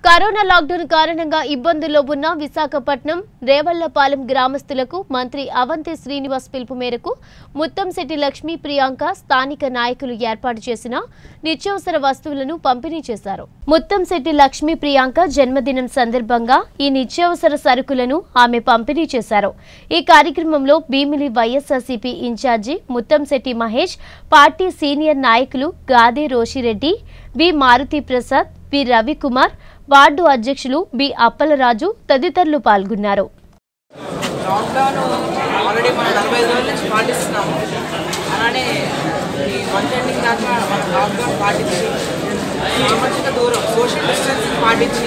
corona lockdown కారణంగా ఇబ్బందుల్లో ఉన్న విశాఖపట్నం రేవళ్లపాలెం గ్రామస్తులకు మంత్రి అవంతి శ్రీనివాస్ పిలుపు మేరకు ముత్తంశెట్టి లక్ష్మీ ప్రియాంక స్థానిక నాయకులు ఏర్పాటు చేసిన నిత్యావసర వస్తువులను పంపిణీ చేశారు ముత్తంశెట్టి లక్ష్మీ ప్రియాంక జన్మదినం సందర్భంగా ఈ నిత్యావసర సరుకులను ఆమె పంపిణీ చేశారు ఈ కార్యక్రమంలో Bheemili YSRCP incharge Muthamsetti Mahesh party senior నాయకులు Gade Roshireddy B Maruti Prasad B Ravikumar ward అధ్యక్షులు బి అప్పలరాజు తదితరులు పాల్గొన్నారు లాక్డౌన్ ఆల్రెడీ మనం నలభై ఐదు రోజుల నుంచి పాటిస్తున్నాము అలానే ఈ మంత్ ఎండింగ్ దాకా మనం లాక్డౌన్ పాటించి సామాజిక దూరం సోషల్ డిస్టెన్సింగ్ పాటించి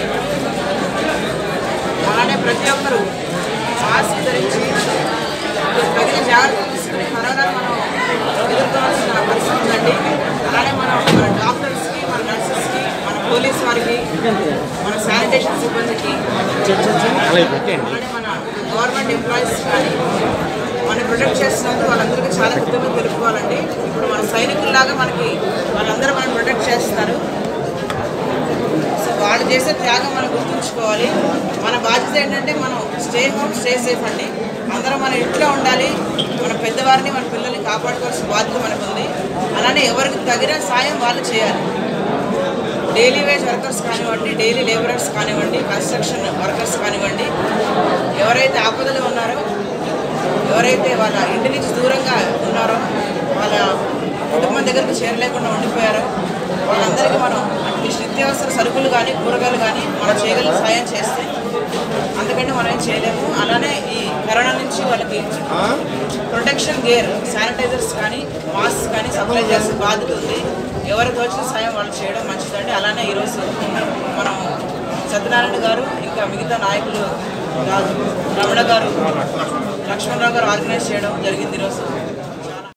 అలానే ప్రతి ఒక్కరూ మాస్క్ ధరించి తగిన జాగ్రత్తలు తీసుకుని కరోనాను మనం ఎదుర్కోవాల్సిన పరిస్థితి ఉందండి అలానే మనం మన డాక్టర్స్కి మన నర్సెస్కి మన పోలీస్ వారికి మన శానిటేషన్ సిబ్బందికి అలానే మన గవర్నమెంట్ ఎంప్లాయీస్ కానీ మన ప్రొటెక్ట్ చేస్తున్నందుకు వాళ్ళందరికీ చాలా కృతజ్ఞతలు తెలుపుకోవాలండి ఇప్పుడు మన సైనికుల్లాగా మనకి వాళ్ళందరూ మనం ప్రొటెక్ట్ చేస్తున్నారు సో వాళ్ళు చేసే త్యాగం మనం గుర్తుంచుకోవాలి మన బాధ్యత ఏంటంటే మనం స్టే హోమ్ స్టే సేఫ్ అండి అందరం మన ఇంట్లో ఉండాలి మన పెద్దవారిని మన పిల్లల్ని కాపాడుకోవాల్సిన బాధ్యత మనకు ఉంది అలానే ఎవరికి తగిన సాయం వాళ్ళు చేయాలి డైలీ వేజ్ వర్కర్స్ కానివ్వండి డైలీ లేబరర్స్ కానివ్వండి కన్స్ట్రక్షన్ వర్కర్స్ కానివ్వండి ఎవరైతే ఆపదలు ఉన్నారో ఎవరైతే వాళ్ళ ఇంటి నుంచి దూరంగా ఉన్నారో వాళ్ళ కుటుంబం దగ్గరికి చేరలేకుండా ఉండిపోయారో వాళ్ళందరికీ మనం అట్లీస్ట్ నిత్యావసర సరుకులు కానీ కూరగాయలు కానీ మనం చేయగలిగిన సాయం చేస్తే అందుకంటే మనం ఏం చేయలేము అలానే ఈ కరోనా నుంచి వాళ్ళకి ప్రొటెక్షన్ గేర్ శానిటైజర్స్ కానీ మాస్క్ కానీ సప్లై చేసే బాధ్యత ఉంది ఎవరు తోచిన సాయం వాళ్ళు చేయడం మంచిదండి అలానే ఈరోజు మనం సత్యనారాయణ గారు ఇంకా మిగతా నాయకులు రా- రమణ గారు లక్ష్మణరావు గారు ఆర్గనైజ్ చేయడం జరిగింది ఈరోజు